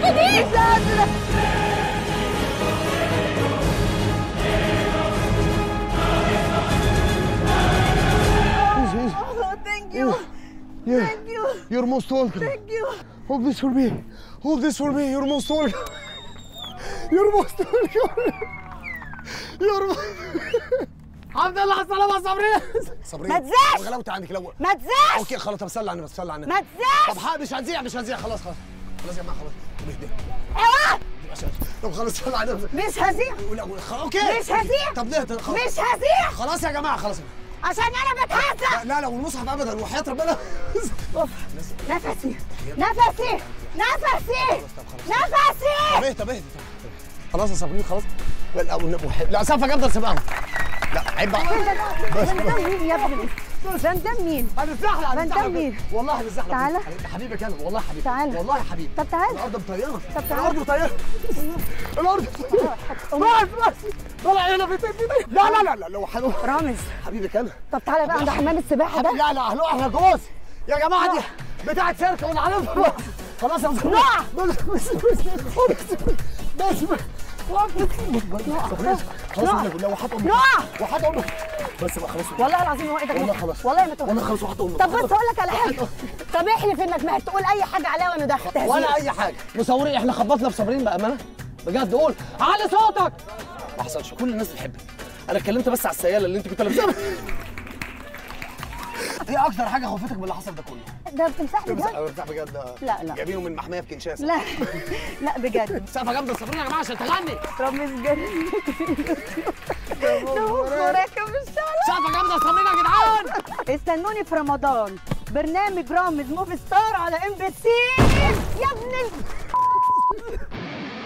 السقفه دي مش قادره Thank you. Thank you. You're most welcome. Thank you. Hold this for me. Hold this for me. You're most welcome. You're most welcome. You're الحمد لله على السلامة يا صابرين صابرين ما تزعش. غلاوتي عندك لو ما تزعش اوكي خلاص طب صلي على النبي صلي على النبي ما تزعش طب ها مش هنزيع مش هنزيع خلاص خلاص خلاص يا جماعه خلاص طب اهدى اوعى عشان طب خلاص صلي على النبي مش هزيع لا خلاص اوكي مش هزيع. طب ليه خلاص مش هزيع خلاص يا جماعه خلاص عشان انا بتهزق لا لا والمصحف ابدا وحياه ربنا أوف. نفسي نفسي نفسي نفسي طب ايه طب ايه طب خلاص يا صابرين خلاص لا وح- لا سقفه جامده سيبها لا عيب بقى فان دام مين يا ابني فان دام مين هنتزحلق ما انت هنتزحلق. مين؟ والله هنتزحلق تعالى. يا حبيبي كلم والله يا حبيبي تعالى. والله يا حبيبي طب تعالى الارض مطيره طب تعالى. الارض مطيره الارض بس بس طلع هنا في لا لا لا لا لو حلو رامز حبيبي كلم طب تعالى بقى عند حمام السباحه حبيبي ده لا لا هنقع يا جوز يا جماعه دي بتاعت شركه وانا عارفها خلاص يا صاحبي نقع. بس بس بس بس خلاص خلاص لو حط امك نقع. وحط امك بس بقى خلاص والله العظيم هو ايدك والله مت- خلاص. والله ما تقول والله خلاص وحط امك طب بص اقول لك على حاجه طب احلف انك ما هتقول اي حاجه عليا وانا داخل تهزيق. ولا اي حاجه مصورين احنا خبطنا في صابرين بامانه بجد قول علي صوتك ما حصلش كل الناس بتحبك انا اتكلمت بس على السياله اللي انت كنت لابسها ايه اكتر حاجه خوفتك من اللي حصل ده كله؟ ده بتمسح بجد بتاع بجد لا، لا. جايبينه من محميه في كنشاسه لا لا بجد سقفه جامده صابرين يا جماعه عشان تغني رامز بجد ده راكب الشارع سقفه جامده صابرين يا جدعان استنوني في رمضان برنامج رامز موفي ستار على ام بي سي يا ابن ال-